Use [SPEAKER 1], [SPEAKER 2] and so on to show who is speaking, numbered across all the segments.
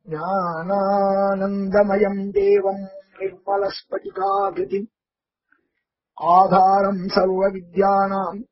[SPEAKER 1] ज्ञानानन्दमयम् देवम् निर्मलस्फटिकाकृतिम् आधारम् सर्वविद्यानाम्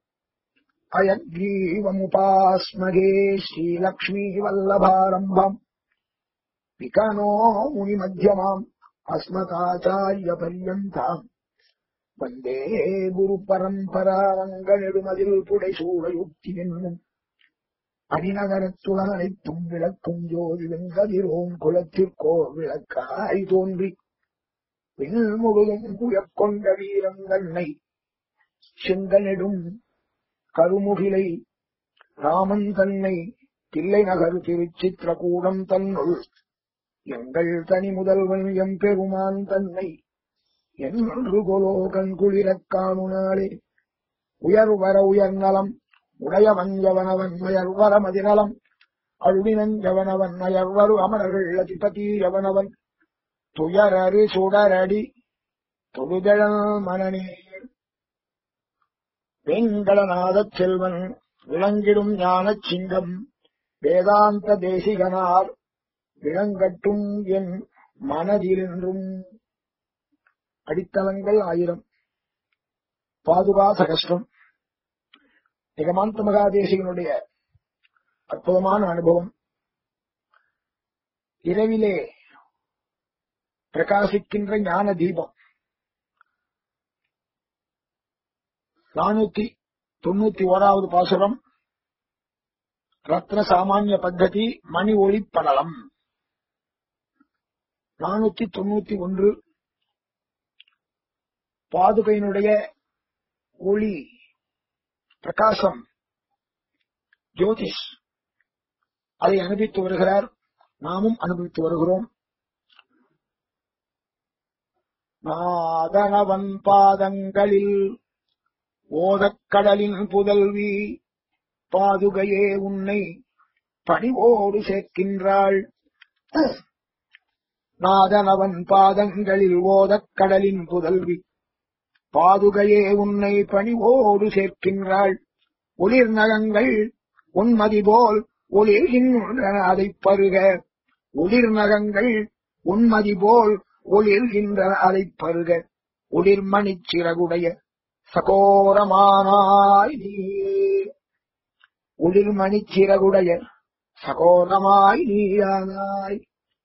[SPEAKER 1] अयग्रीवमुपास्मगे श्रीलक्ष्मीवल्लभारम्भम् विकनो मुनिमध्यमाम् अस्मदाचार्यपर्यन्ताम् வந்தே குரு பரம்பராரங்களிடுமதில் புடைசூடையுக்தி என்னும் அடிநகரத்துடன் அனைத்தும் விளக்கும் ஜோதி வெங்கதிரோன் குலத்திற்கோர் விளக்காய் தோன்றி விண் முழுதும் புயக்கொண்ட வீரங்கண்ணை செங்கனிடும் கருமுகிலை ராமன் தன்னை தில்லை நகர் திருச்சித்திரகூடம் தன்னுள் எங்கள் தனி முதல்வன் எம் பெருமான் தன்னை என்று கொலோ கண்குளிரக் காணுனாளே உயர்வர உயர்நலம் உடையவன் எவனவன் உயர்வர மதிநலம் அழுடினன் எவனவன் அயர்வரு அமரர்கள் அதிபதி எவனவன் துயரறு சுடரடி தொழுதழல் மனநே வெங்கடநாதச் செல்வன் விளங்கிடும் ஞானச் சிங்கம் வேதாந்த தேசிகனார் விளங்கட்டும் என் மனதிலென்றும் அடித்தளங்கள் ஆயிரம் பாதுகா சகஸ்டம் நிகமாந்த மகாதேசிகனுடைய அற்புதமான அனுபவம் இரவிலே பிரகாசிக்கின்ற ஞான தீபம் நானூத்தி தொண்ணூத்தி ஓராவது பாசுரம் ரத்ன சாமானிய பத்ததி மணி ஒளி படலம் நானூத்தி தொண்ணூத்தி ஒன்று பாதுகையினுடைய ஒளி பிரகாசம் ஜோதிஷ் அதை அனுபவித்து வருகிறார் நாமும் அனுபவித்து வருகிறோம் நாதனவன் பாதங்களில் ஓதக்கடலின் புதல்வி பாதுகையே உன்னை பணிவோடு சேர்க்கின்றாள் நாதனவன் பாதங்களில் ஓதக்கடலின் புதல்வி பாதுகையே உன்னை பணிவோடு சேர்க்கின்றாள் ஒளிர் நகங்கள் உன்மதி போல் ஒளிர்கின்றன அதைப் பருக ஒளிர் நகங்கள் உன்மதி போல் ஒளிர்கின்றன அதைப் பருக ஒளிர்மணிச் சிறகுடைய சகோரமானாய் நீ ஒளிர்மணிச் சிறகுடைய சகோரமாய் நீயானாய்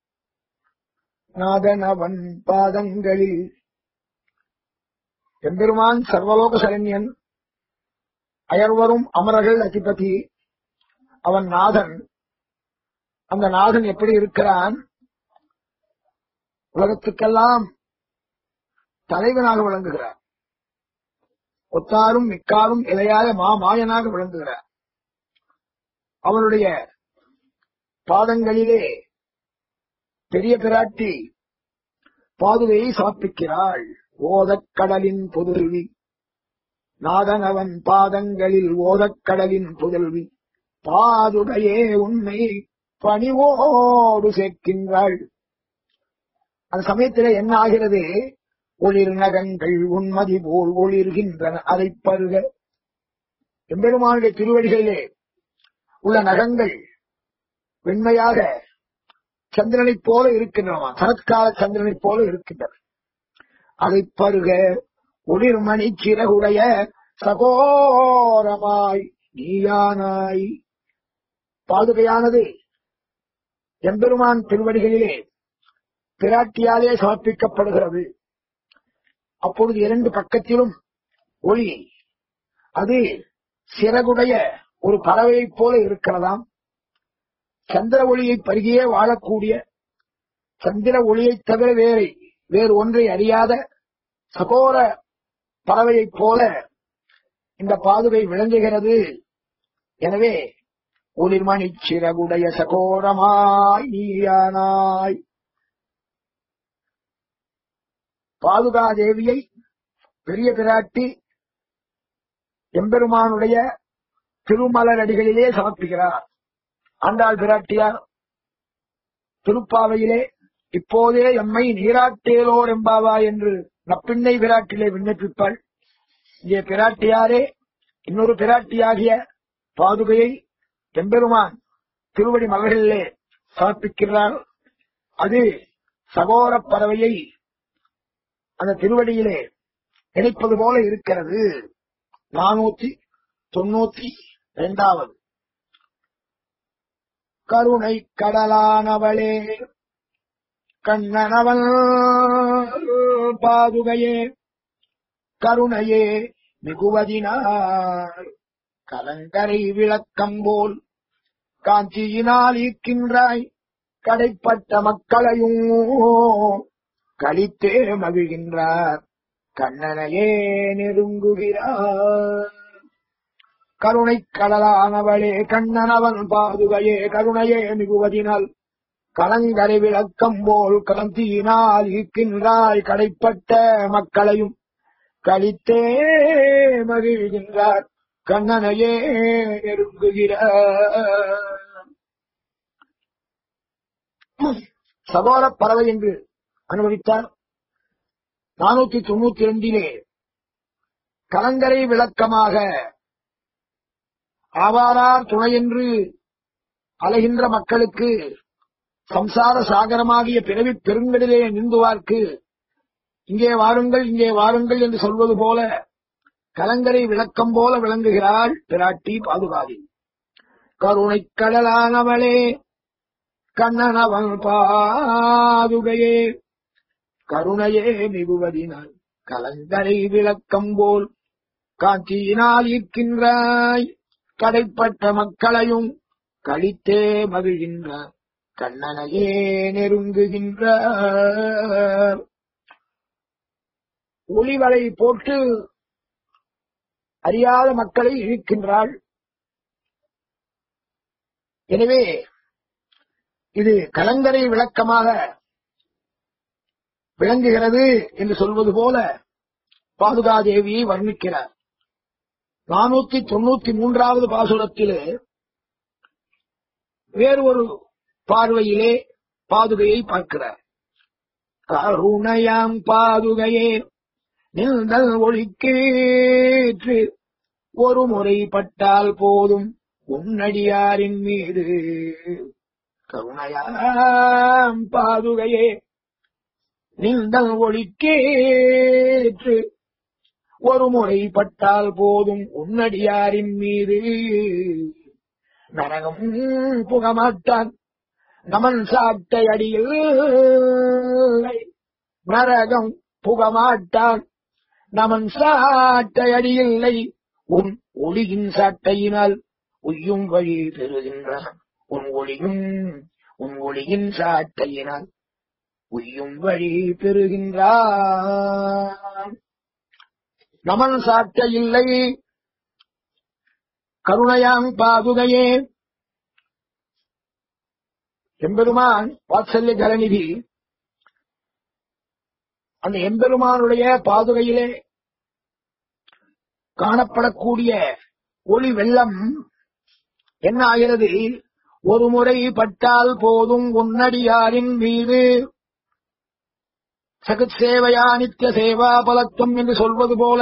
[SPEAKER 1] நாதனவன் பாதங்களில் எம்பெருமான் சர்வலோக சரண்யன் அயர்வரும் அமரர்கள் அதிபதி அவன் நாதன் அந்த நாதன் எப்படி இருக்கிறான் உலகத்துக்கெல்லாம் தலைவனாக விளங்குகிறார் ஒத்தாரும் மிக்காரும் இலையாய மாமாயனாக விளங்குகிறார் அவனுடைய பாதங்களிலே பெரிய பிராட்டி பாதுகையை சாப்பிக்கிறாள் ஓதக்கடலின் புதல்வி நாதனவன் பாதங்களில் ஓதக்கடலின் புதல்வி பாதுகையே உண்மை பணிவோடு சேர்க்கின்றாள் அந்த சமயத்தில் என்ன ஆகிறது ஒளிர் நகங்கள் உன்மதி போல் ஒளிர்கின்றன அதை பருக எம்பெருமானுடைய திருவடிகளிலே உள்ள நகங்கள் வெண்மையாக சந்திரனைப் போல இருக்கின்றன சரத்கால சந்திரனைப் போல இருக்கின்றன அதை பருக ஒளிர்மணி சிறகுடைய சகோரமாய் நீயானாய் பாதுகையானது எம்பெருமான் திருவடிகளிலே பிராட்டியாலே சமர்ப்பிக்கப்படுகிறது அப்பொழுது இரண்டு பக்கத்திலும் ஒளி அது சிறகுடைய ஒரு பறவையைப் போல இருக்கிறதாம் சந்திர ஒளியை பருகியே வாழக்கூடிய சந்திர ஒளியைத் தவிர வேறு வேறு ஒன்றை அறியாத சகோர பறவையைப் போல இந்த பாதுகை விளங்குகிறது எனவே ஒளிர்மணி சிறகுடைய சகோரமாய் நீயானாய் பாதுகா தேவியை பெரிய பிராட்டி எம்பெருமானுடைய திருமலரடிகளிலே சமர்ப்பிக்கிறார் ஆண்டாள் பிராட்டியார் திருப்பாவையிலே இப்போதே எம்மை நீராட்டேலோர் எம்பாவா என்று நப்பிண்ணை பிராட்டிலே விண்ணப்பிப்பாள் இங்கே பிராட்டியாரே இன்னொரு பிராட்டியாகிய பாதுகையை எம்பெருமான் திருவடி மலர்களிலே சமர்ப்பிக்கிறார் அது சகோர பறவையை அந்த திருவடியிலே இணைப்பது போல இருக்கிறது நானூத்தி தொண்ணூத்தி இரண்டாவது கருணை கடலானவளே கண்ணனவன் பாதுகையே கருணையே மிகுவதினார் கலங்கரை விளக்கம் போல் காஞ்சியினால் ஈர்க்கின்றாய் கடைப்பட்ட மக்களையும் கழித்தே மகிழ்கின்றார் கண்ணனையே நெருங்குகிறார் கருணை கடலானவளே கண்ணனவன் பாதுகையே கருணையே மிகுவதினால் கலங்கரை விளக்கம் போல் கலந்தியினால் ஈர்க்கின்றாய் கடைப்பட்ட மக்களையும் கழித்தே மகிழ்கின்றார் கண்ணனையே நெருங்குகிறார் சகோர பறவை என்று அனுபவித்தார் நானூத்தி தொண்ணூத்தி இரண்டிலே கலங்கரை விளக்கமாக ஆவாரார் துணையென்று அலைகின்ற மக்களுக்கு சம்சார சாகரமாகிய பிறவி பெருங்கடலே நின்றுவார்க்கு இங்கே வாருங்கள் இங்கே வாருங்கள் என்று சொல்வது போல கலங்கரை விளக்கம் போல விளங்குகிறாள் பிராட்டி பாதுகாதி கருணை கடலானவளே கண்ணனவன் பாதுகையே கருணையே மிகுவதினால் கலங்கரை விளக்கம் போல் காட்சியினால் ஈர்க்கின்றாய் கடைப்பட்ட மக்களையும் கழித்தே மகிழ்கின்றார் கண்ணனையே நெருங்குகின்றார் ஒளிவலை போட்டு அறியாத மக்களை இழுக்கின்றாள் எனவே இது கலங்கரை விளக்கமாக விளங்குகிறது என்று சொல்வது போல பாதுகாதேவியை வர்ணிக்கிறார் நானூத்தி தொண்ணூத்தி மூன்றாவது பாசுரத்திலே வேறு ஒரு பார்வையிலே பாதுகையை பார்க்கிறார் கருணையாம் பாதுகையே நின்றல் ஒழிக்கேற்று ஒரு முறை பட்டால் போதும் உன்னடியாரின் மீது கருணையாம் பாதுகையே நின்றல் ஒழிக்கேற்று ஒரு முறை பட்டால் போதும் உன்னடியாரின் மீது நரகம் புகமாட்டான் நமன் சாட்டை அடியில் நரகம் புகமாட்டான் நமன் சாட்டை அடியில்லை உன் ஒளியின் சாட்டையினால் உய்யும் வழி பெறுகின்றான் உன் ஒளியும் உன் ஒளியின் சாட்டையினால் உய்யும் வழி பெறுகின்றான் நமன் சாட்டை இல்லை கருணையாம் பாதுகையே எம்பெருமான் வாத்சல்ய ஜலநிதி அந்த எம்பெருமானுடைய பாதுகையிலே காணப்படக்கூடிய ஒளி வெள்ளம் என்ன ஆகிறது ஒரு முறை பட்டால் போதும் உன்னடியாரின் மீது சகத் சேவையா நித்திய சேவா பலத்துவம் என்று சொல்வது போல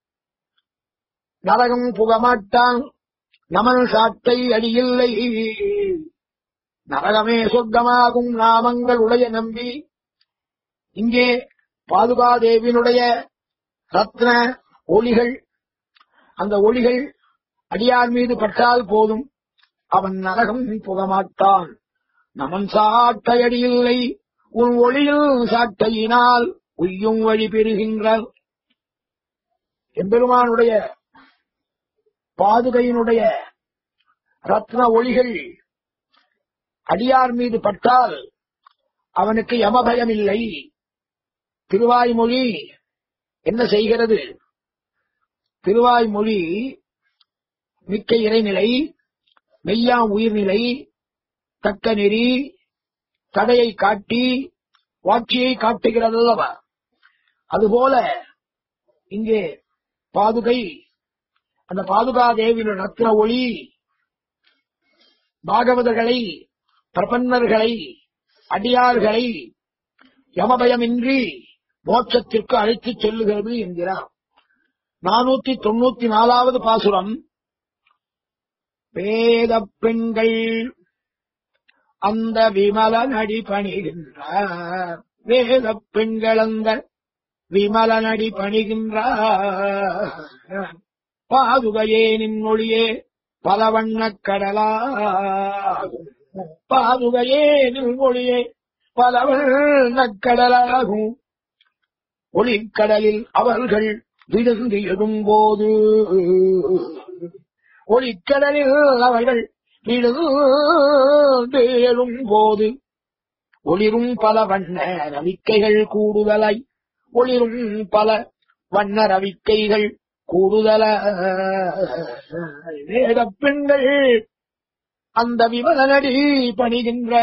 [SPEAKER 1] நரகம் புகமாட்டான் நமன் சாட்டை அடியில்லை நரகமே சொர்க்கமாகும் நாமங்கள் உடைய நம்பி இங்கே பாதுகாதேவினுடைய ரத்ன ஒளிகள் அந்த ஒளிகள் அடியார் மீது பட்டால் போதும் அவன் நரகம் புகமாட்டான் நமன் சாட்டையடியில்லை உன் ஒளியில் சாட்டையினால் உய்யும் வழி பெறுகின்றார் எம்பெருமானுடைய பாதுகையினுடைய ரத்ன ஒளிகள் அடியார் மீது பட்டால் அவனுக்கு யமபயம் இல்லை திருவாய்மொழி என்ன செய்கிறது திருவாய்மொழி மிக்க இறைநிலை மெய்யாம் உயிர்நிலை தக்க நெறி தடையை காட்டி வாட்சியை காட்டுகிறது அல்லவா அதுபோல இங்கே பாதுகை அந்த பாதுகா தேவியின் ரத்ன ஒளி பாகவதர்களை பிரபன்னர்களை அடியார்களை யமபயமின்றி மோட்சத்திற்கு அழைத்துச் செல்லுகிறது என்கிறார் நானூத்தி தொண்ணூத்தி நாலாவது பாசுரம் வேத பெண்கள் அந்த விமலனடி பணிகின்றார் வேத பெண்கள் அந்த விமலனடி பணிகின்றார் பாதுகையே நின் மொழியே பல வண்ணக் கடலாகும் பாதுகையே நின் மொழியே பல வண்ணக் கடலாகும் ஒளிக்கடலில் அவர்கள் விழுந்து எழும்போது ஒளிக்கடலில் அவர்கள் விழுந்து எழும்போது ஒளிரும் பல வண்ண ரவிக்கைகள் கூடுதலாய் ஒளிரும் பல வண்ண ரவிக்கைகள் கூடுதல வேத பெண்கள் அந்த விமலனடி பணிகின்ற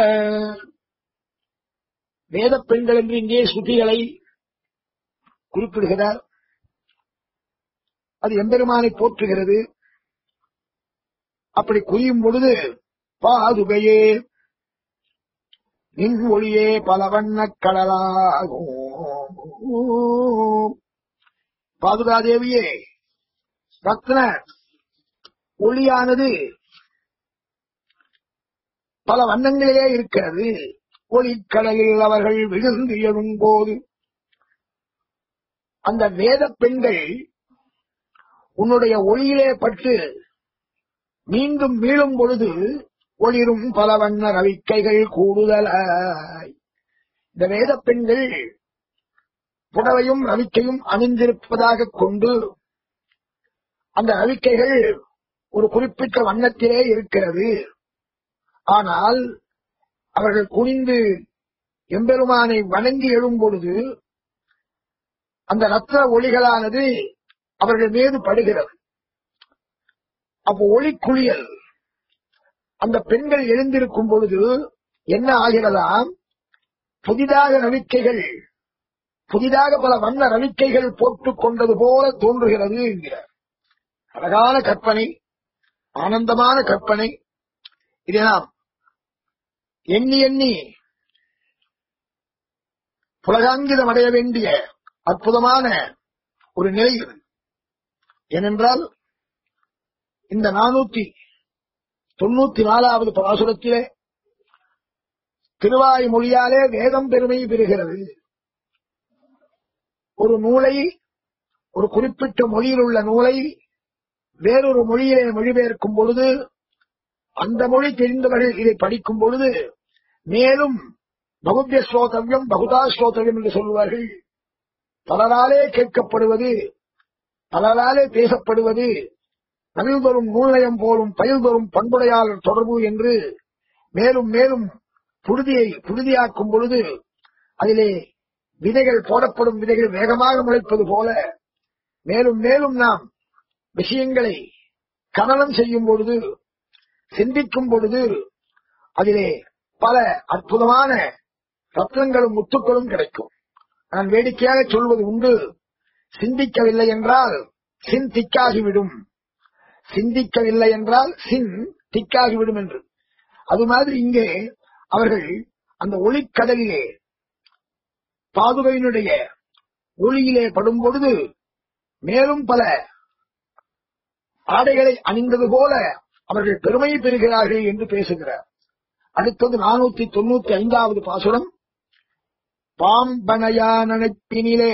[SPEAKER 1] வேத பெண்கள் என்று இங்கே சுத்திகளை குறிப்பிடுகிறார் அது எம்பெருமானை போற்றுகிறது அப்படி குறியும் பொழுது பாதுகையே நின் ஒளியே பல வண்ணக் கடலாகும் பாதுகாதேவியே ரத்ன ஒளியானது பல வண்ணங்களிலே இருக்கிறது ஒளிக்கடலில் அவர்கள் விழுந்து எழும்போது அந்த வேத பெண்கள் உன்னுடைய ஒளியிலே பட்டு மீண்டும் மீளும் பொழுது ஒளிரும் பல வண்ண ரவிக்கைகள் கூடுதலாய் இந்த வேத பெண்கள் புடவையும் ரவிக்கையும் அணிந்திருப்பதாக கொண்டு அந்த ரவிக்கைகள் ஒரு குறிப்பிட்ட வண்ணத்திலே இருக்கிறது ஆனால் அவர்கள் குனிந்து எம்பெருமானை வணங்கி எழும் பொழுது அந்த ரத்ன ஒளிகளானது அவர்கள் மீது படுகிறது அப்போ ஒளிக்குளியல் அந்த பெண்கள் எழுந்திருக்கும் பொழுது என்ன ஆகிறதாம் புதிதாக ரவிக்கைகள் புதிதாக பல வண்ண ரவிக்கைகள் போட்டுக் கொண்டது போல தோன்றுகிறது என்கிறார் அழகான கற்பனை ஆனந்தமான கற்பனை இதை நாம் எண்ணி எண்ணி புலகாங்கிதம் அடைய வேண்டிய அற்புதமான ஒரு நிலை இது ஏனென்றால் இந்த நானூத்தி தொண்ணூத்தி நாலாவது பாசுரத்திலே திருவாய் மொழியாலே வேதம் பெருமை பெறுகிறது ஒரு நூலை ஒரு குறிப்பிட்ட மொழியில் உள்ள நூலை வேறொரு மொழியிலே மொழிபெயர்க்கும் பொழுது அந்த மொழி தெரிந்தவர்கள் இதை படிக்கும் பொழுது மேலும் பகுத்திய ஸ்லோகவியம் பகுதா ஸ்லோகவியம் என்று சொல்வார்கள் பலராலே கேட்கப்படுவது பலராலே பேசப்படுவது பயில்தொரும் நூல்நயம் போலும் பயில்தொரும் பண்புடையாளர் தொடர்பு என்று மேலும் மேலும் புழுதியை புழுதியாக்கும் பொழுது அதிலே விதைகள் போடப்படும் விதைகள் வேகமாக முளைப்பது போல மேலும் மேலும் நாம் விஷயங்களை கவனம் செய்யும் பொழுது சிந்திக்கும் பொழுது அதிலே பல அற்புதமான ரத்னங்களும் முத்துக்களும் கிடைக்கும் நான் வேடிக்கையாக சொல்வது உண்டு சிந்திக்கவில்லை என்றால் சின் திக்காகிவிடும் சிந்திக்கவில்லை என்றால் சின் திக்காகிவிடும் என்று அது மாதிரி இங்கே அவர்கள் அந்த ஒளிக்கடலிலே பாதுகையினுடைய ஒளியிலே படும் பொழுது மேலும் பல ஆடைகளை அணிந்தது போல அவர்கள் பெருமை பெறுகிறார்கள் என்று பேசுகிறார் அடுத்தது நானூத்தி தொண்ணூத்தி ஐந்தாவது பாசுரம் பாம்பனையா நினைப்பினிலே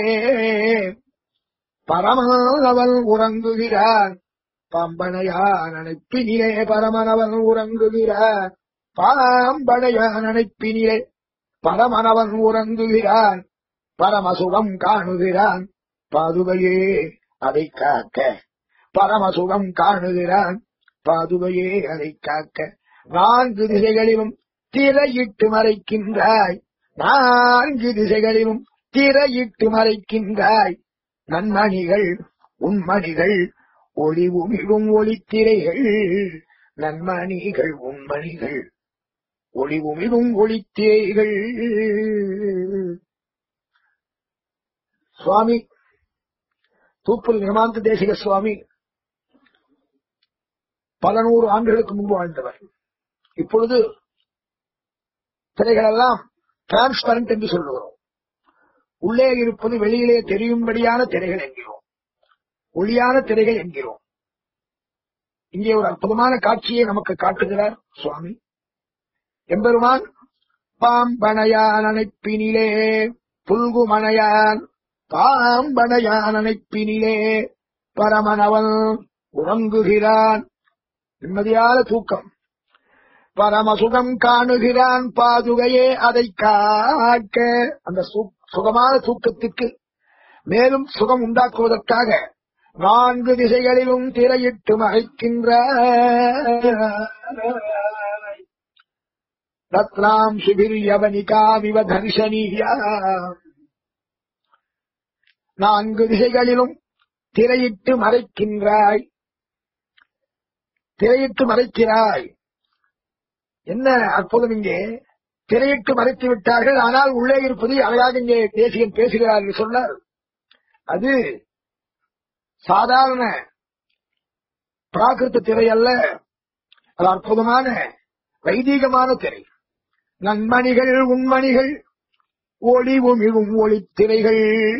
[SPEAKER 1] பரமனவன் உறங்குகிறார் பாம்பனையா நினைப்பினிலே பரமனவன் உறங்குகிறார் பாம்பனையா நினைப்பினிலே பரமனவன் உறங்குகிறான் பரமசுகம் காணுகிறான் பாதுகையே அதை காக்க பரமசுகம் காணுகிறான் பாதுகையே அதை காக்க நான்கு திசைகளிலும் திரையிட்டு மறைக்கின்றாய் நான்கு திசைகளிலும் திரையிட்டு மறைக்கின்றாய் நன்மணிகள் உண்மணிகள் ஒளி உமிழும் ஒளித்திரைகள் நன்மணிகள் உண்மணிகள் ஒளி உமிழும் ஒளித்திரைகள் சுவாமி தூப்பல் நிர்மாந்த தேசிக சுவாமி பல நூறு ஆண்டுகளுக்கு முன்பு வாழ்ந்தவர் இப்பொழுது திரைகளெல்லாம் டிரான்ஸ்பரண்ட் என்று சொல்லுகிறோம் உள்ளே இருப்பது வெளியிலே தெரியும்படியான திரைகள் என்கிறோம் ஒளியான திரைகள் என்கிறோம் இங்கே ஒரு அற்புதமான காட்சியை நமக்கு காட்டுகிறார் சுவாமி எம்பெருமான் பாம்பனையான் அணைப்பினிலே புல்குமனையான் பாம்பனையான் அணைப்பினிலே பரமனவன் உறங்குகிறான் நிம்மதியான தூக்கம் பரமசுகம் காணுகிறான் பாதுகையே அதை காக்க அந்த சு- சுகமான தூக்கத்துக்கு மேலும் சுகம் உண்டாக்குவதற்காக நான்கு திசைகளிலும் திரையிட்டு மறைக்கின்ற ரத்னாம் சுபிரியவனிகாமிவ தரிசனீயா நான்கு திசைகளிலும் திரையிட்டு மறைக்கின்றாய் திரையிட்டு மறைக்கிறாய் என்ன அற்புதம் இங்கே திரையிட்டு மறைத்து விட்டார்கள் ஆனால் உள்ளே இருப்பது அழகாக இங்கே தேசியன் பேசுகிறார் என்று சொன்னார் அது சாதாரண பிராகிருத்த திரை அல்ல அது அற்புதமான வைதீகமான திரை நன்மணிகள் உண்மணிகள் ஒளி உமிழும் ஒளித்திரைகள்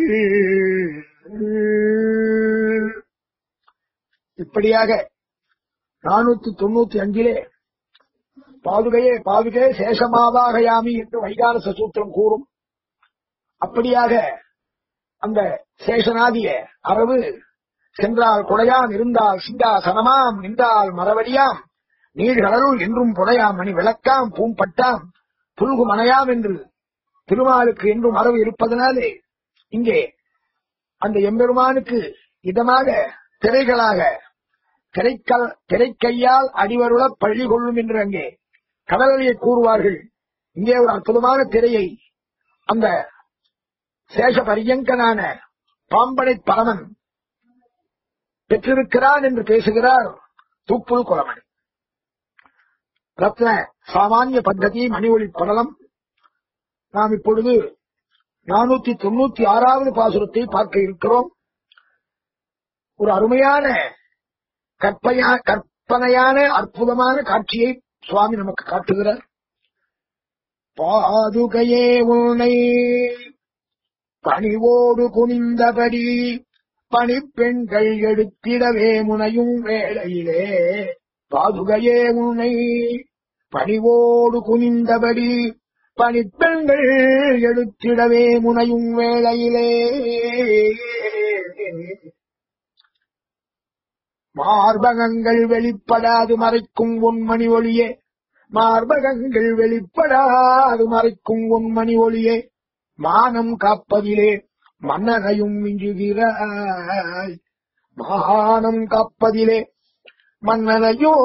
[SPEAKER 1] இப்படியாக நானூத்தி தொண்ணூத்தி அஞ்சிலே பாதுகையே பாதுகே சேஷமாவாகயாமி என்று வைகாரச சூத்திரம் கூறும் அப்படியாக அந்த சேஷனாதிய அரவு சென்றால் கொடையாம் இருந்தால் சிங்காசனமாம் நின்றால் மரவடியாம் நீழ்கடலுள் என்றும் புடையாம் மணி விளக்காம் பூம்பட்டாம் புல்கு மனையாம் என்று திருமாலுக்கு என்றும் மரபு இருப்பதனாலே இங்கே அந்த எம்பெருமானுக்கு இதமாக திரைகளாக திரைக்கல் திரைக்கையால் அடிவருள பள்ளி கொள்ளும் என்று அங்கே கடலையை கூறுவார்கள் இங்கே ஒரு அற்புதமான திரையை அந்த சேஷ பரியங்கனான பாம்பனை பரமன் பெற்றிருக்கிறான் என்று பேசுகிறார் தூப்புல் குலமணி ரத்ன சாமானிய பத்ததி மணி ஒளி படலம் நாம் இப்பொழுது நானூத்தி தொண்ணூத்தி ஆறாவது பாசுரத்தை பார்க்க இருக்கிறோம் ஒரு அருமையான கற்பையா கற்பனையான அற்புதமான காட்சியை சுவாமி நமக்கு காட்டுகிறார் பாதுகையே உன்னை பணிவோடு குனிந்தபடி பணிப்பெண்கள் எடுத்திடவே முனையும் வேளையிலே பாதுகையே உன்னை பணிவோடு குனிந்தபடி பணிப்பெண்கள் எடுத்திடவே முனையும் வேளையிலே மார்பகங்கள் வெளிப்படாது மறைக்கும் உன்மணி ஒளியே மார்பகங்கள் வெளிப்படாது மறைக்கும் உன்மணி ஒளியே மானம் காப்பதிலே மன்னனையும் மிஞ்சுகிறாய் மானம் காப்பதிலே மன்னனையோ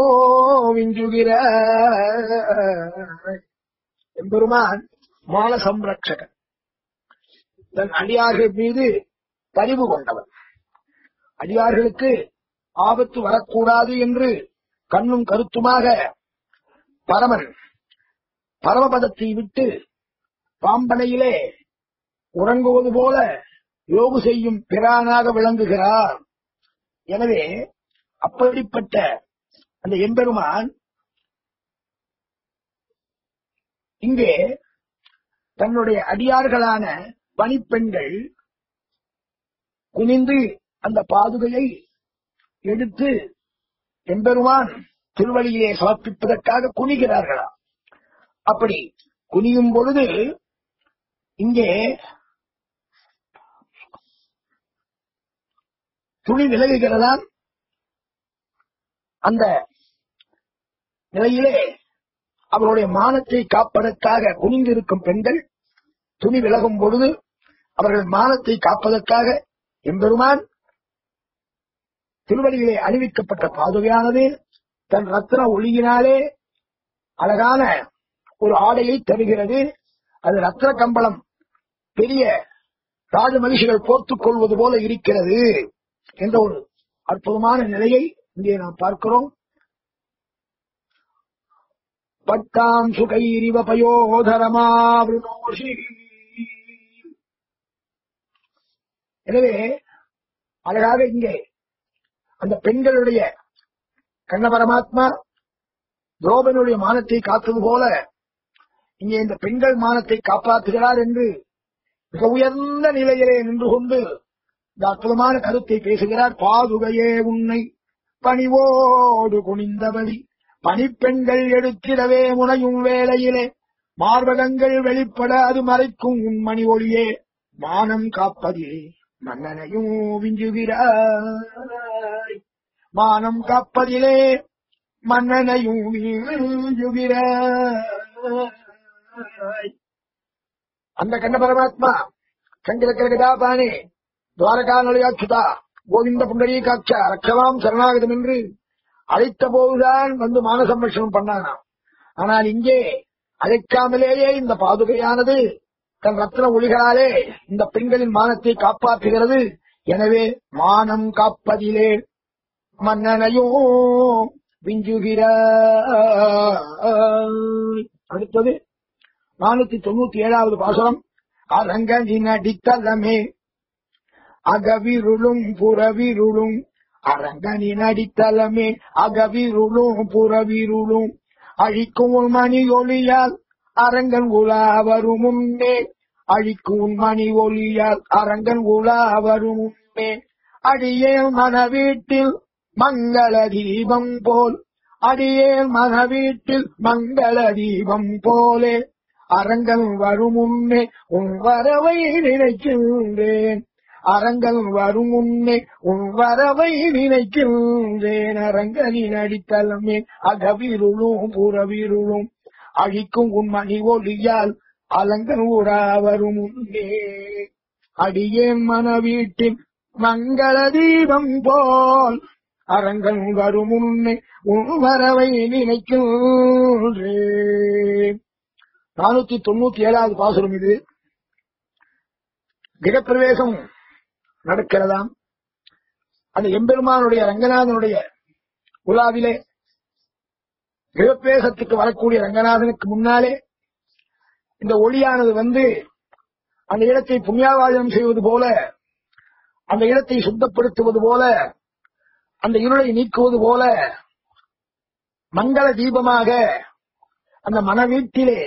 [SPEAKER 1] மிஞ்சுகிறாய் எம்பெருமான் மான சம்ரட்சகன் தன் அடியார்கள் மீது பரிவு கொண்டவன் அடியார்களுக்கு ஆபத்து வரக்கூடாது என்று கண்ணும் கருத்துமாக பரமன் பரமபதத்தை விட்டு பாம்பனையிலே உறங்குவது போல யோகு செய்யும் பிரானாக விளங்குகிறார் எனவே அப்படிப்பட்ட அந்த எம்பெருமான் இங்கே தன்னுடைய அடியார்களான பணிப்பெண்கள் குனிந்து அந்த பாதுகையை எடுத்து எம்பெருமான் திருவழியிலே சமர்ப்பிப்பதற்காக குனிகிறார்களா அப்படி குனியும் பொழுது இங்கே துணி விலகுகிறதாம் அந்த நிலையிலே அவருடைய மானத்தை காப்பதற்காக குனிந்திருக்கும் பெண்கள் துணி விலகும் பொழுது அவர்கள் மானத்தை காப்பதற்காக எம்பெருமான் திருவடியிலே அணிவிக்கப்பட்ட பாதுகையானது தன் ரத்ன ஒளியினாலே அழகான ஒரு ஆடையை தருகிறது அது ரத்ன கம்பளம் பெரிய ராஜ மகிழ்ச்சிகள் போர்த்துக் கொள்வது போல இருக்கிறது என்ற ஒரு அற்புதமான நிலையை இங்கே நாம் பார்க்கிறோம் பட்டாம் சுகைரிவ பயோதரமாவினோஷி எனவே அழகாக இங்கே அந்த பெண்களுடைய கண்ண பரமாத்மா துரோபனுடைய மானத்தை காத்தது போல இங்கே இந்த பெண்கள் மானத்தை காப்பாற்றுகிறார் என்று மிக உயர்ந்த நிலையிலே நின்று கொண்டு இந்த அற்புதமான கருத்தை பேசுகிறார் பாதுகையே உன்னை பணிவோடு குனிந்தபடி பணிப்பெண்கள் எடுத்திடவே முனையும் வேளையிலே மார்பகங்கள் வெளிப்பட அது மறைக்கும் உண்மணி ஒளியே மானம் காப்பதிலே மன்னனையும் விஞ்சுகிறாய் மானம் காப்பதிலே மன்னனையும் விஞ்சுகிறாய் அந்த கண்ட பரமாத்மா சங்கரக்கரகதாபானே துவாரகா நுழையாச்சுதா கோவிந்த புண்டரீகாட்சா ரக்ஷமாம் சரணாகதம் என்று அழைத்த போதுதான் வந்து மான சம்ரட்சணம் பண்ணானாம் ஆனால் இங்கே அழைக்காமலேயே இந்த பாதுகையானது தன் ரத்ன ஒளிகளாலே இந்த பெண்களின் மானத்தை காப்பாற்றுகிறது எனவே மானம் காப்பதிலே மன்னனையும் விஞ்சுகிற அடுத்தது நானூத்தி தொண்ணூத்தி ஏழாவது பாசனம் அரங்கனின் அடித்தளமே அகவிருளும் புறவிருளும் அரங்கனின் அடித்தளமே அகவிருளும் புறவிருளும் அழிக்கும் உன் மணி ஒளியால் அரங்கன் உலா வரும் முன்னே அழிக்கும் உன் மணி ஒளியால் அரங்கன் உலா வரும் முன்னே அடியே மன வீட்டில் மங்கள தீபம் போல் அடியே மன வீட்டில் மங்கள தீபம் போலே அரங்கன் வரும் முன்னே உன் வரவை நினைக்கின்றேன் அரங்கன் வரும் முன்னே உன் வரவை நினைக்கின்றேன் அரங்கனின் அடித்தளமே அகவிருளும் புறவிருளும் அழிக்கும் உன் மணி ஒளியால் அலங்கன் ஊரா வரும் முன்னே அடியேன் மன வீட்டின் மங்கள தீபம் போல் அரங்கன் வரும் முன்னே உன் வரவை நினைக்கின்றேன் நானூத்தி தொண்ணூத்தி ஏழாவது பாசுரம் இது கிரகப்பிரவேசம் நடக்கிறதாம் அந்த எம்பெருமானுடைய ரங்கநாதனுடைய உலாவிலே கிரகப்பிரவேசத்துக்கு வரக்கூடிய ரங்கநாதனுக்கு முன்னாலே இந்த ஒளியானது வந்து அந்த இடத்தை புண்ணியாவாதனம் செய்வது போல அந்த இடத்தை சுத்தப்படுத்துவது போல அந்த இருளை நீக்குவது போல மங்கள தீபமாக அந்த மன வீட்டிலே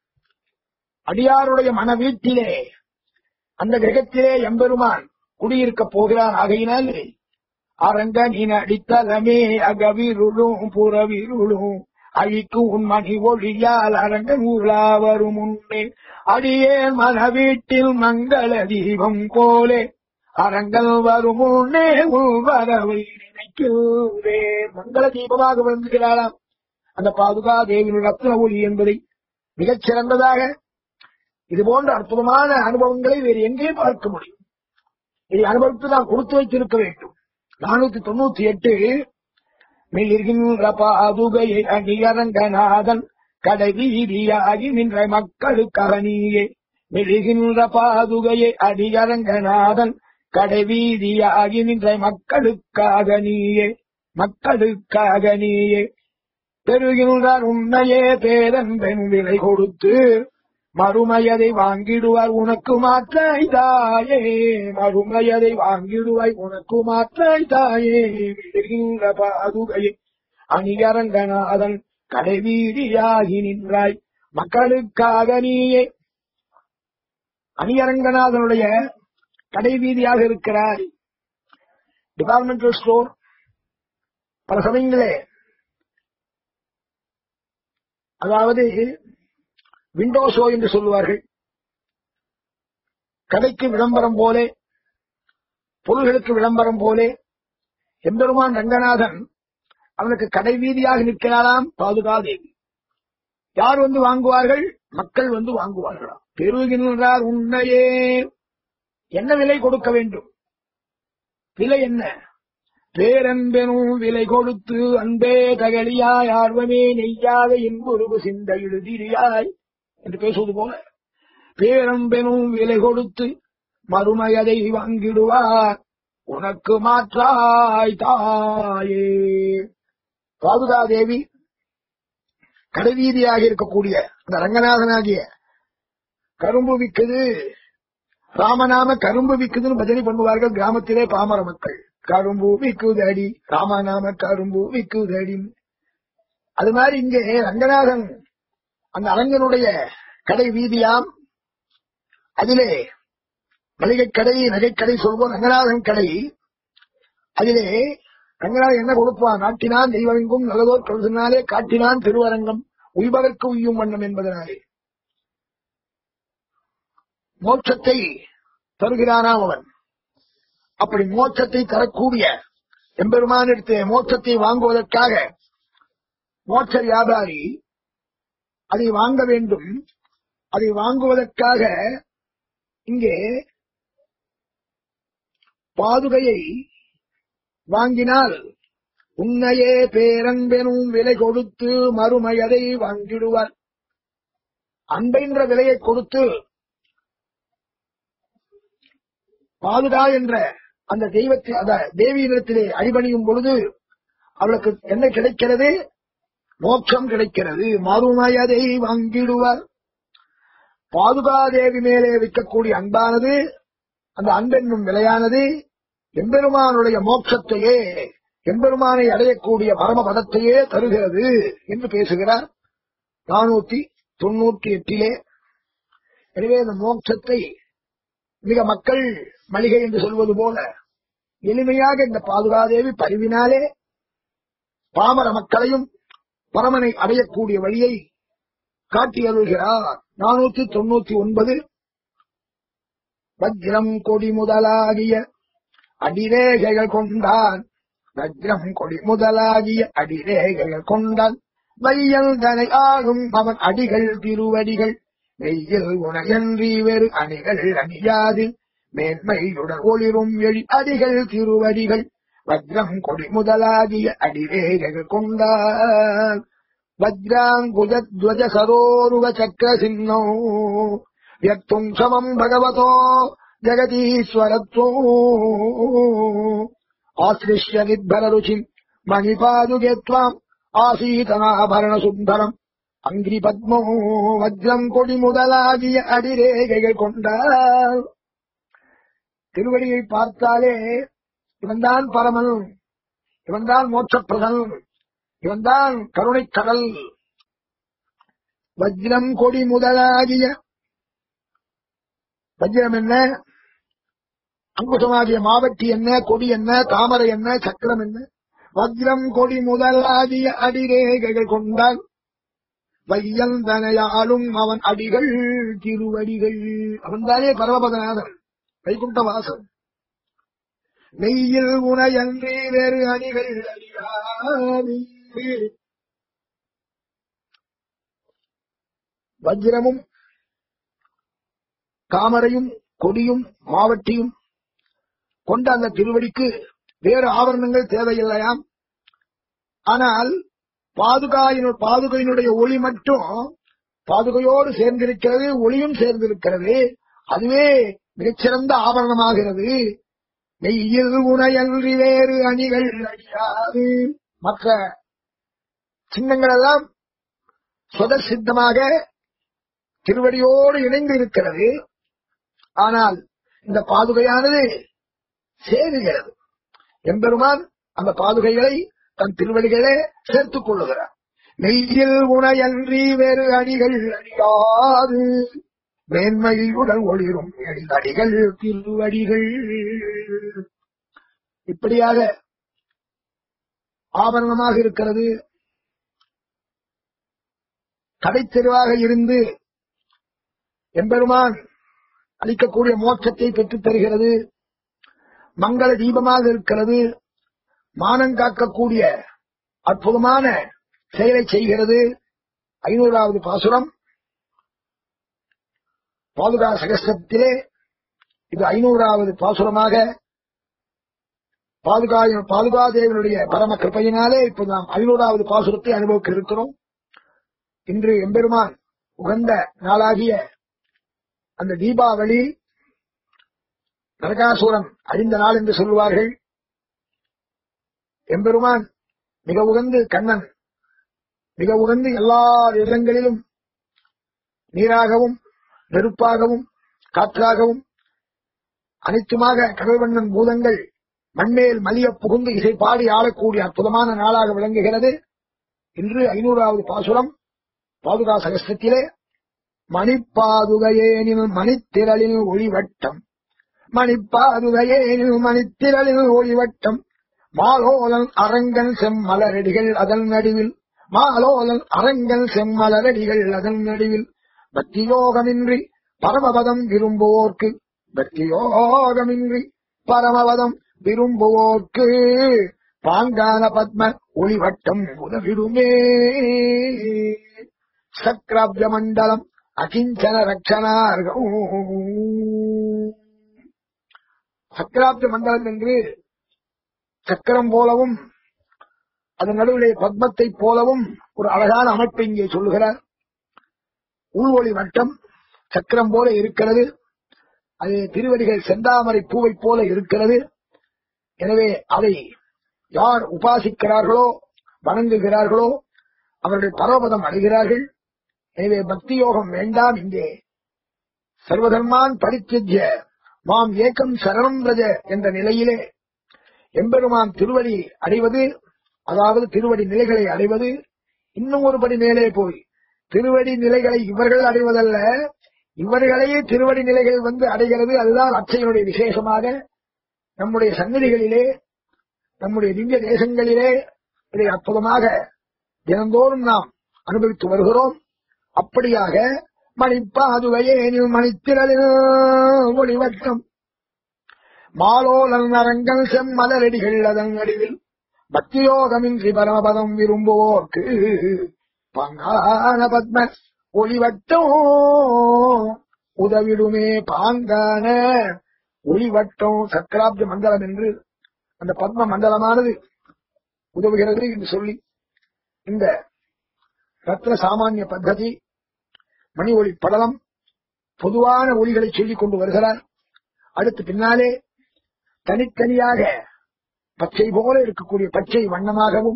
[SPEAKER 1] அடியாருடைய மன வீட்டிலே அந்த கிரகத்திலே எம்பெருமான் குடியிருக்க போகிறான் ஆகையினால் அரங்கனின் அடித்தளமே அகவிருளும் புறவிருளும் அழிக்கும் உன் மணி ஒளியால் அரங்கன் உலா வரும் முன்னே அடியே மன வீட்டில் மங்கள தீபம் போலே அரங்கல் வரும் முன்னே உன் வரவை நினைக்கிறேன் மங்கள தீபமாக விளங்குகிறாளாம் அந்த பாதுகா தேவியின் ரத்ன ஒளி என்பதை மிகச் சிறந்ததாக இது போன்ற அற்புதமான அனுபவங்களை வேறு எங்கே பார்க்க முடியும் இதை அனுபவித்து நாம் கொடுத்து வைத்திருக்க வேண்டும் நானூத்தி தொண்ணூத்தி எட்டு மிளிர்கின்ற பாதுகையை அடியரங்கநாதன் கடைவீதியாகி நின்ற மக்களுக்காக நீயே மிளிர்கின்ற பாதுகையை அடியரங்கநாதன் கடைவீதியாகி நின்ற மக்களுக்காக நீயே மக்களுக்காக நீயே பெறுகின்றார் உன்னையே பேரன்பெண் விலை கொடுத்து மறுமையதை வாங்கிடுவார் உனக்கு மாற்றாய் தாயே மறுமையதை வாங்கிடுவாய் உனக்கு மாற்றாய் தாயே விடுகின்ற பாதுகையை அணியரங்கநாதன் கடைவீதியாகி நின்றாய் மக்களுக்காக நீயே அணியரங்கநாதனுடைய கடைவீதியாக இருக்கிறாய் டிபார்ட்மெண்டல் ஸ்டோர் பல சமயங்களே அதாவது விண்டோ ஷோ என்று சொல்லுவார்கள் கடைக்கு விளம்பரம் போலே பொருள்களுக்கு விளம்பரம் போலே எம்பெருமான் ரங்கநாதன் அவனுக்கு கடை வீதியாக நிற்கிறாராம் பாதுகாதேவி யார் வந்து வாங்குவார்கள் மக்கள் வந்து வாங்குவார்களாம் பெருகின்றார் உன்னையே என்ன விலை கொடுக்க வேண்டும் விலை என்ன பேரன்பெனும் விலை கொடுத்து அன்பே தகலியாய் ஆர்வமே நெய்யாத இன்புருவு சிந்த இழுதிரியாய் என்று பேசுவது போல பேரன்பெனும் விலை கொடுத்து மறுமையதை வாங்கிடுவார் உனக்கு மாற்றாய் தாயே பாதுகாதேவி கடைவீதியாக இருக்கக்கூடிய அந்த ரங்கநாதனாகிய கரும்பு விக்குது ராமநாம கரும்பு விக்குதுன்னு பஜனை பண்ணுவார்கள் கிராமத்திலே பாமர மக்கள் கரும்பு விக்குதடி ராமநாம கரும்பு விக்குதடி அது மாதிரி இங்கே ரங்கநாதன் அந்த அரங்கனுடைய கடை வீதியாம் அதிலே மளிகை கடை நகைக்கடை சொல்வோம் ரங்கநாதன் கடை அதிலே கங்கனால் என்ன கொடுப்பான் நாட்டினான் தெய்வமெங்கும் நல்லதோர் கருதினாலே காட்டினான் திருவரங்கம் உய்பவர்க்கு உய்யும் வண்ணம் என்பதனாலே மோட்சத்தை தருகிறானாம் அவன் அப்படி மோட்சத்தை தரக்கூடிய எம்பெருமானிடத்து மோட்சத்தை வாங்குவதற்காக மோட்ச வியாபாரி அதை வாங்க வேண்டும் அதை வாங்குவதற்காக இங்கே பாதுகையை வாங்கினால் உன்னையே பேரன்பெனும் விலை கொடுத்து மறுமையதை வாங்கிடுவார் அன்பென்ற விலையை கொடுத்து பாதுகா என்ற அந்த தெய்வத்தை அந்த தேவியிடத்திலே அடிபணியும் பொழுது அவளுக்கு என்ன கிடைக்கிறது மோட்சம் கிடைக்கிறது மறுமையதை வாங்கிடுவார் பாதுகா தேவி மேலே வைக்கக்கூடிய அன்பானது அந்த அன்பென்னும் விலையானது எம்பெருமானுடைய மோட்சத்தையே எம்பெருமானை அடையக்கூடிய பரமபதத்தையே தருகிறது என்று பேசுகிறார் நானூத்தி தொண்ணூற்றி எட்டிலே எனவே இந்த மோட்சத்தை மிக மக்கள் மளிகை என்று சொல்வது போல எளிமையாக இந்த பாதுகாதேவி பரிவினாலே பாமர மக்களையும் பரமனை அடையக்கூடிய வழியை காட்டி அருள்கிறார் நானூத்தி தொண்ணூத்தி ஒன்பது வஜ்ரம் கொடி முதலாகிய அடிரேகைகள் கொண்டான் வஜ்ரம் கொடி முதலாகிய அடிரேகைகள் கொண்டான் வையல் தனை ஆகும் அவன் அடிகள் திருவடிகள் மெய்யில் உனகன்றி வேறு அணிகள் அணியாது மேன்மையுடன் ஒளிரும் எழி அடிகள் திருவடிகள் வஜ்ரம் கொடி முதலாகிய அடிரேகைகள் கொண்டான் வஜ்ராங்குஜத்வஜ சரோருவ சக்கர சின்னோ व्यक्तुम् समम् भगवतो जगदीश्वरत्वो आश्लिष्य निर्भररुचिम् मणिपादुके त्वाम् ஆசீதனாபரண அங்கிரி பத்மோ வஜ்ரம் கொடி முதலாகிய அடிரேகைகள் கொண்டார் திருவடியை பார்த்தாலே இவன்தான் பரமன் இவன்தான் மோட்சப்பிரதன் இவன்தான் கருணைக் கடல் வஜ்ரம் கொடி முதலாகிய வஜ்ரம் என்ன அங்குசமாகிய மாவட்டி என்ன கொடி என்ன தாமரை என்ன சக்கரம் என்ன வஜ்ரம் கொடி முதலாகிய அடிரேகைகள் கொண்டால் வையந்தனையாலும் அவன் அடிகள் திருவடிகள் அவன்தானே பரமபதநாதன் வைகுண்ட வாசன் மெய்யில் உனையன்றி வேறு அணிகள் அறியாது வஜ்ரமும் தாமரையும் கொடியும் மாவட்டியும் கொண்ட அந்த திருவடிக்கு வேறு ஆவரணங்கள் தேவையில்லையாம் ஆனால் பாதுகாயினு பாதுகையினுடைய ஒளி மட்டும் பாதுகையோடு சேர்ந்திருக்கிறது ஒளியும் சேர்ந்திருக்கிறது அதுவே மிகச்சிறந்த ஆபரணமாகிறது மெய்யில் உனையன்றி வேறு அணிகள் அழியாது மற்ற சின்னங்கள் எல்லாம் சுதசித்தமாக திருவடியோடு இணைந்து இருக்கிறது ஆனால் இந்த பாதுகையானது சேருகிறது எம்பெருமான் அந்த பாதுகைகளை தன் திருவடிகளே சேர்த்துக் கொள்ளுகிறார் நெய்யில் உணையன்றி வேறு அடிகள் அடியாது மேன்மையுடன் ஒளிரும் அடிகள் திருவடிகள் இப்படியாக ஆபரணமாக இருக்கிறது கடைத்தெருவாக இருந்து எம்பெருமான் அளிக்கக்கூடிய மோட்சத்தை பெற்றுத் தருகிறது மங்கள தீபமாக இருக்கிறது மானம் காக்கக்கூடிய அற்புதமான செயலை செய்கிறது ஐநூறாவது பாசுரம் பாதுகா சகஸ்திரத்திலே இது ஐநூறாவது பாசுரமாக பாதுகா பாதுகாதேவனுடைய பரம கிருப்பையினாலே இப்போது நாம் ஐநூறாவது பாசுரத்தை அனுபவிக்க இருக்கிறோம் இன்று எம்பெருமான் உகந்த நாளாகிய அந்த தீபாவளி நரகாசூரன் அழிந்த நாள் என்று சொல்லுவார்கள் எம்பெருமான் மிக உகந்து கண்ணன் மிக உகந்து எல்லா இடங்களிலும் நீராகவும் நெருப்பாகவும் காற்றாகவும் அனைத்துமாக கடல்வண்ணன் பூதங்கள் மண்மேல் மலிய புகுந்து இசை பாடி ஆளக்கூடிய அற்புதமான நாளாக விளங்குகிறது இன்று ஐநூறாவது பாசுரம் பாதுகா சகஸ்திரத்திலே மணிப்பாதுகையேனில் மணித்திரளில் ஒளிவட்டம் மணிப்பாதுகையேனில் மணித்திரளில் ஒளிவட்டம் மாலோலன் அரங்கன் செம்மலரடிகள் அதன் நடுவில் மாலோலன் அரங்கன் செம்மலரடிகள் அதன் நடுவில் பக்தியோகமின்றி பரமபதம் விரும்புவோர்க்கு பக்தியோகமின்றி பரமபதம் விரும்புவோர்க்கு பாங்கான பத்ம ஒளிவட்டம் உதவிடுமே சக்ராப்ய மண்டலம் அகிஞ்சன ரட்சணார்கம் சக்கராப்த மண்டலம் என்று சக்கரம் போலவும் அதன் நடுவிலே பத்மத்தை போலவும் ஒரு அழகான அமைப்பை இங்கே சொல்லுகிறார் உள்வொளி வட்டம் சக்கரம் போல இருக்கிறது அது திருவடிகள் செந்தாமரை பூவை போல இருக்கிறது எனவே அதை யார் உபாசிக்கிறார்களோ வணங்குகிறார்களோ அவர்கள் பரவபதம் அடைகிறார்கள் எனவே பக்தி யோகம் வேண்டாம் இங்கே சர்வதர்மான் பரித்தியஜ்ய மாம் ஏக்கம் சரணம் ரஜ என்ற நிலையிலே எம்பெருமான் திருவடி அடைவது அதாவது திருவடி நிலைகளை அடைவது இன்னும் ஒரு படி மேலே போய் திருவடி நிலைகளை இவர்கள் அடைவதல்ல இவர்களையே திருவடி நிலைகள் வந்து அடைகிறது அதுதான் அச்சையினுடைய விசேஷமாக நம்முடைய சன்னதிகளிலே நம்முடைய திவ்ய தேசங்களிலே இதை அற்புதமாக தினந்தோறும் நாம் அனுபவித்து வருகிறோம் அப்படியாக மணிப்பாதுவையேனில் மணித்திரளில் ஒளிவட்டம் மாலோலன் அரங்கல் செம்மலரடிகள் அதன் அடிவில் பக்தியோகமின்றி பரமபதம் விரும்புவோர்க்கு பங்கான பத்ம ஒளிவட்டம் உதவிடுமே பாங்கான ஒளிவட்டம் சக்கராப்த மண்டலம் என்று அந்த பத்ம மண்டலமானது உதவுகிறது என்று சொல்லி இந்த ரத்ன சாமானிய பத்ததி மணி ஒளி படலம் பொதுவான ஒளிகளை சொல்லிக் கொண்டு வருகிறார் அடுத்து பின்னாலே தனித்தனியாக பச்சை போல இருக்கக்கூடிய பச்சை வண்ணமாகவும்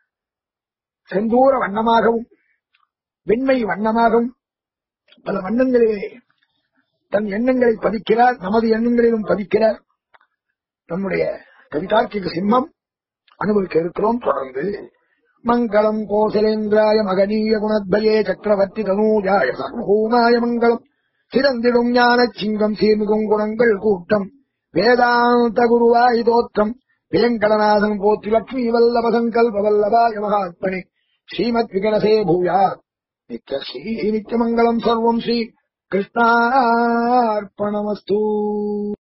[SPEAKER 1] செந்தூர வண்ணமாகவும் வெண்மை வண்ணமாகவும் பல வண்ணங்களிலே தன் எண்ணங்களை பதிக்கிறார் நமது எண்ணங்களிலும் பதிக்கிறார் நம்முடைய கவிதார்க்கிக சிம்மம் அனுபவிக்க இருக்கிறோம் தொடர்ந்து மங்களம் கோசலேந்திராய மகனீய குணத்பயே சக்கரவர்த்தி தனூஜாய சர்வூமாய மங்களம் சிறந்திடும் ஞான சிங்கம் சீர்மிகும் குணங்கள் கூட்டம் வேதாந்த குருவாய் தோற்றம் வேங்கடநாதன் போற்றி லட்சுமி வல்லப சங்கல்ப வல்லபாய மகாத்மனி ஸ்ரீமத் விகனசே பூயா நித்ய ஸ்ரீ நித்யமங்கலம் சர்வம் ஸ்ரீ கிருஷ்ணார்ப்பணமஸ்து